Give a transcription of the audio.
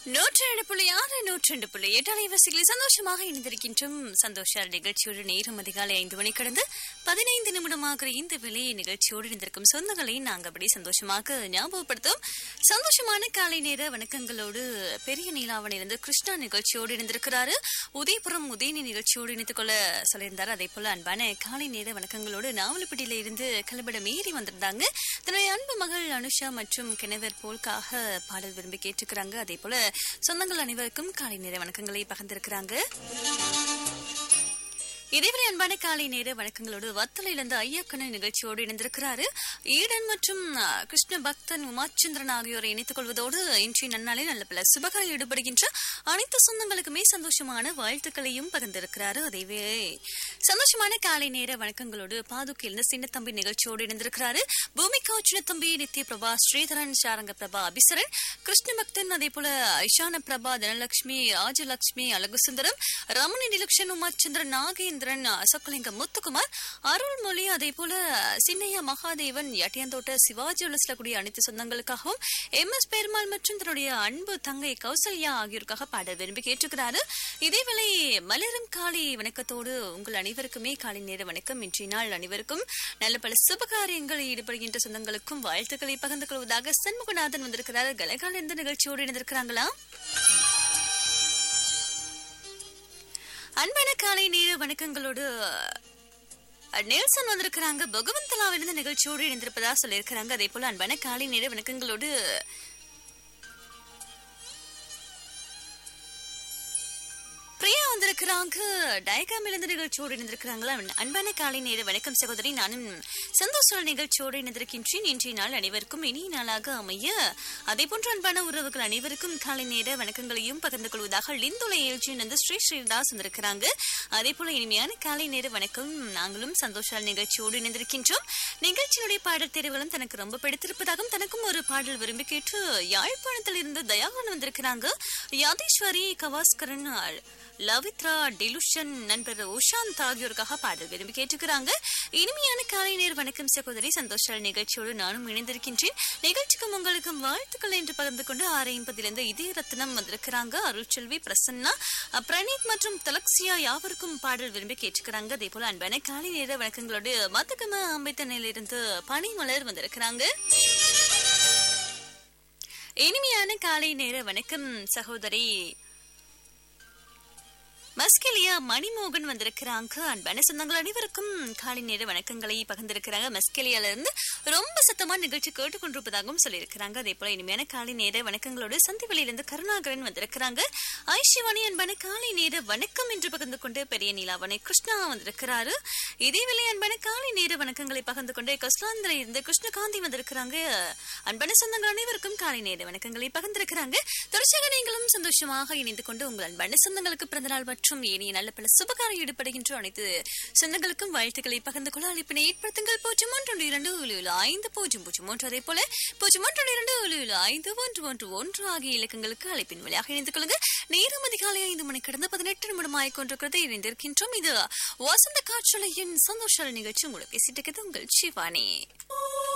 நூற்றி ரெண்டு புள்ளி ஆறு நூற்றி ரெண்டு புள்ளி எட்டு அலைவரிசைகளில் சந்தோஷமாக இணைந்திருக்கின்றோம் சந்தோஷ நிகழ்ச்சியோடு நேரம் அதிகாலை ஐந்து மணி கடந்து பதினைந்து நிமிடமாக இந்த விலை நிகழ்ச்சியோடு இணைந்திருக்கும் சொந்தங்களை நாங்கள் அப்படி சந்தோஷமாக ஞாபகப்படுத்தும் சந்தோஷமான காலை நேர வணக்கங்களோடு பெரிய நீலாவணிலிருந்து கிருஷ்ணா நிகழ்ச்சியோடு இணைந்திருக்கிறாரு உதயபுரம் உதயநி நிகழ்ச்சியோடு இணைத்துக் கொள்ள சொல்லியிருந்தார் அதே போல அன்பான காலை நேர வணக்கங்களோடு நாவலப்பட்டியில இருந்து கலபடம் ஏறி வந்திருந்தாங்க தன்னுடைய அன்பு மகள் அனுஷா மற்றும் கிணவர் போல்காக பாடல் விரும்பி கேட்டுக்கிறாங்க அதே போல சொந்தங்கள் அனைவருக்கும் காலை நேர வணக்கங்களை பகிர்ந்திருக்கிறாங்க இதேவரை அன்பான காலை நேர வணக்கங்களோடு வத்தலையிலிருந்து ஐயக்கண்ணன் நிகழ்ச்சியோடு இணைந்திருக்கிறாரு ஈடன் மற்றும் அஹ், கிருஷ்ண பக்தன் உமாச்சந்திரன் ஆகியோரை இணைத்துக் கொள்வதோடு இன்றைய நன்னாளில் நல்ல பல சுபகாரில் ஈடுபடுகின்ற அனைத்து சொந்தங்களுக்குமே சந்தோஷமான வாழ்த்துக்களையும் பகிர்ந்திருக்கிறாரு அதேவே சந்தோஷமான காலை நேர வணக்கங்களோடு பாதுகையிலிருந்து சின்னத்தம்பி நிகழ்ச்சியோடு இணைந்திருக்கிறாரு பூமிகா சின்னத்தம்பி நித்ய பிரபா ஸ்ரீதரன் சாரங்க பிரபா அபிசரன் கிருஷ்ண பக்தன் அதே போல ஐஷான பிரபா தனலட்சுமி ராஜலட்சுமி அழகுசுந்தரம் ரமணி நிலக்ஷன் உமாச்சந்திரன் நாகேந்திரன் சொக்கலிங்கம் முத்துக்குமார் அருள்மொழி அதே போல சின்னையா மகாதேவன் எட்டியந்தோட்ட சிவாஜி உலசில கூடிய அனைத்து சொந்தங்களுக்காகவும் எம் எஸ் பெருமாள் மற்றும் தன்னுடைய அன்பு தங்கை கௌசல்யா ஆகியோருக்காக பாடல் விரும்பி கேட்டுக்கிறாரு இதேவேளை மலரும் காலை வணக்கத்தோடு உங்கள் அனைவருக்குமே காலை நேர வணக்கம் இன்றைய நாள் அனைவருக்கும் நல்ல பல சுபகாரியங்களில் ஈடுபடுகின்ற சொந்தங்களுக்கும் வாழ்த்துக்களை பகிர்ந்து கொள்வதாக சண்முகநாதன் வந்திருக்கிறார் கலகால இந்த நிகழ்ச்சியோடு இணைந்திருக்கிறாங்களா அன்பான காலை நேர வணக்கங்களோடு அஹ், நெல்சன் வந்திருக்கிறாங்க பகவந்தலாவிலிருந்து நிகழ்ச்சியோடு இணைந்திருப்பதா சொல்லியிருக்கிறாங்க அதே போல அன்பான காலை நேர வணக்கங்களோடு பிரியா வந்திருக்கிறாங்க டயகாமில் இருந்து நிகழ்ச்சியோடு இணைந்திருக்கிறாங்களா அன்பான காலை நேர வணக்கம் சகோதரி நானும் சந்தோஷ நிகழ்ச்சியோடு இணைந்திருக்கின்றேன் இன்றைய நாள் அனைவருக்கும் இனிய நாளாக அமைய அதே போன்று அன்பான உறவுகள் அனைவருக்கும் காலை நேர வணக்கங்களையும் பகிர்ந்து கொள்வதாக லிந்துலை ஏழ்ச்சியின் வந்து ஸ்ரீ ஸ்ரீதாஸ் வந்திருக்கிறாங்க அதே போல இனிமையான காலை நேர வணக்கம் நாங்களும் சந்தோஷ நிகழ்ச்சியோடு இணைந்திருக்கின்றோம் நிகழ்ச்சியினுடைய பாடல் தேர்வுகளும் தனக்கு ரொம்ப பிடித்திருப்பதாகவும் தனக்கும் ஒரு பாடல் விரும்பி கேட்டு யாழ்ப்பாணத்தில் இருந்து தயாகன் வந்திருக்கிறாங்க யாதேஸ்வரி கவாஸ்கரன் லவித்ரா டிலுஷன் நண்பர் உஷாந்த் ஆகியோருக்காக பாடல் விரும்பி கேட்டுக்கிறாங்க இனிமையான காலை நேர் வணக்கம் சகோதரி சந்தோஷ நிகழ்ச்சியோடு நானும் இணைந்திருக்கின்றேன் நிகழ்ச்சிக்கும் உங்களுக்கும் வாழ்த்துக்கள் என்று பகிர்ந்து கொண்டு ஆறு ஐம்பதிலிருந்து இதய ரத்னம் வந்திருக்கிறாங்க அருள்செல்வி பிரசன்னா அஹ், பிரணீத் மற்றும் தலக்சியா யாவருக்கும் பாடல் விரும்பி கேட்டுக்கிறாங்க அதே போல அன்பான காலை நேர வணக்கங்களோடு மத்தகம அம்பேத்தனையிலிருந்து பனிமலர் வந்திருக்கிறாங்க இனிமையான காலை நேர வணக்கம் சகோதரி மஸ்கெலியா மணிமோகன் வந்திருக்கிறாங்க அன்பான சொந்தங்கள் அனைவருக்கும் காலை நேர வணக்கங்களை பகிர்ந்திருக்கிறாங்க மஸ்கெலியால இருந்து ரொம்ப சத்தமா நிகழ்ச்சி கேட்டுக்கொண்டிருப்பதாகவும் சொல்லியிருக்கிறாங்க அதே போல இனிமையான காலை நேர வணக்கங்களோடு சந்திவெளியிலிருந்து கருணாகரன் வந்திருக்கிறாங்க ஐஷிவாணி அன்பான காலை நேர வணக்கம் என்று பகிர்ந்து கொண்டு பெரிய நீலாவணி கிருஷ்ணா வந்திருக்கிறாரு இதேவேளை அன்பான காலை நேர வணக்கங்களை பகிர்ந்து கொண்டு கஸ்லாந்திர இருந்து கிருஷ்ணகாந்தி வந்திருக்கிறாங்க அன்பான சொந்தங்கள் அனைவருக்கும் காலை நேர வணக்கங்களை பகிர்ந்திருக்கிறாங்க தொடர்ச்சியாக நீங்களும் சந்தோஷமாக இணைந்து கொண்டு உங்கள் அன்பான சொந்தங்களுக்கு பிறந்தநாள் மற்றும் இனிய நல்ல பல சுபகாரம் ஈடுபடுகின்ற அனைத்து சொந்தங்களுக்கும் வாழ்த்துக்களை பகிர்ந்து கொள்ள அழைப்பினை ஏற்படுத்துங்கள் பூஜ்ஜியம் ஒன்று இரண்டு ஏழு ஏழு ஐந்து பூஜ்ஜியம் பூஜ்ஜியம் ஒன்று அதே போல பூஜ்ஜியம் ஒன்று இரண்டு ஏழு ஏழு ஐந்து ஒன்று ஒன்று ஒன்று ஆகிய இலக்கங்களுக்கு அழைப்பின் வழியாக இணைந்து கொள்ளுங்க நேரம் அதிகாலை ஐந்து மணி கடந்த பதினெட்டு நிமிடம் ஆய்கொண்டிருக்கிறது இணைந்திருக்கின்றோம் இது வசந்த காற்றலையின் சந்தோஷ நிகழ்ச்சி உங்களை பேசிட்டு இருக்கிறது உங்கள் சிவானி